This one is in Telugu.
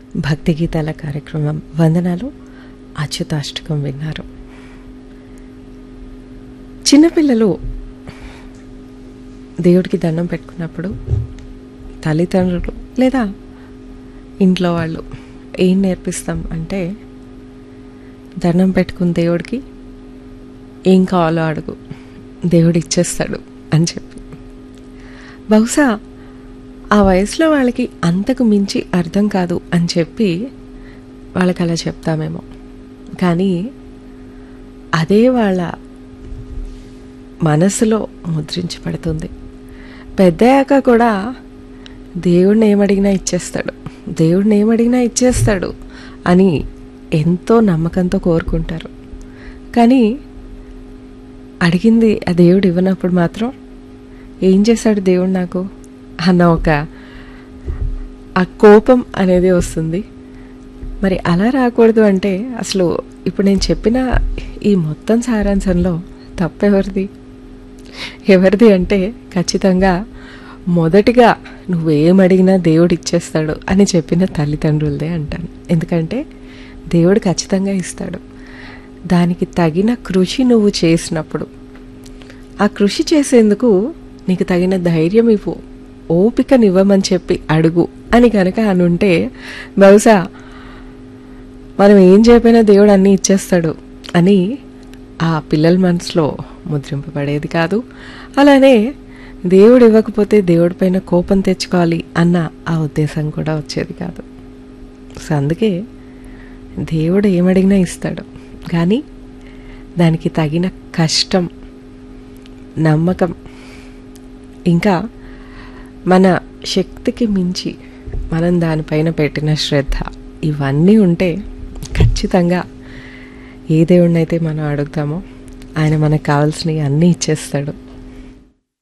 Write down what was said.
భక్తి గీతాల కార్యక్రమం వందనాలు అచ్యుతాష్టకం విన్నారు చిన్నపిల్లలు దేవుడికి దండం పెట్టుకున్నప్పుడు తల్లిదండ్రులు లేదా ఇంట్లో వాళ్ళు ఏం నేర్పిస్తాం అంటే దండం పెట్టుకుని దేవుడికి ఏం కావాలో అడుగు దేవుడు ఇచ్చేస్తాడు అని చెప్పి బహుశా ఆ వయసులో వాళ్ళకి అంతకు మించి అర్థం కాదు అని చెప్పి వాళ్ళకి అలా చెప్తామేమో కానీ అదే వాళ్ళ మనసులో ముద్రించబడుతుంది పెద్దయ్యాక కూడా దేవుడిని ఏమడిగినా ఇచ్చేస్తాడు దేవుడిని ఏమడిగినా ఇచ్చేస్తాడు అని ఎంతో నమ్మకంతో కోరుకుంటారు కానీ అడిగింది ఆ దేవుడు ఇవ్వనప్పుడు మాత్రం ఏం చేశాడు దేవుడు నాకు అన్న ఒక ఆ కోపం అనేది వస్తుంది మరి అలా రాకూడదు అంటే అసలు ఇప్పుడు నేను చెప్పిన ఈ మొత్తం సారాంశంలో తప్పెవరిది ఎవరిది అంటే ఖచ్చితంగా మొదటిగా నువ్వేం అడిగినా దేవుడు ఇచ్చేస్తాడు అని చెప్పిన తల్లిదండ్రులదే అంటాను ఎందుకంటే దేవుడు ఖచ్చితంగా ఇస్తాడు దానికి తగిన కృషి నువ్వు చేసినప్పుడు ఆ కృషి చేసేందుకు నీకు తగిన ధైర్యం ఇవ్వు ఓపికనివ్వమని చెప్పి అడుగు అని కనుక అనుంటే బహుశా మనం ఏం చెప్పినా దేవుడు అన్నీ ఇచ్చేస్తాడు అని ఆ పిల్లల మనసులో ముద్రింపబడేది కాదు అలానే దేవుడు ఇవ్వకపోతే దేవుడి పైన కోపం తెచ్చుకోవాలి అన్న ఆ ఉద్దేశం కూడా వచ్చేది కాదు సో అందుకే దేవుడు ఏమడిగినా ఇస్తాడు కానీ దానికి తగిన కష్టం నమ్మకం ఇంకా మన శక్తికి మించి మనం దానిపైన పెట్టిన శ్రద్ధ ఇవన్నీ ఉంటే ఖచ్చితంగా ఏ దేవుడినైతే మనం అడుగుతామో ఆయన మనకు కావాల్సినవి అన్నీ ఇచ్చేస్తాడు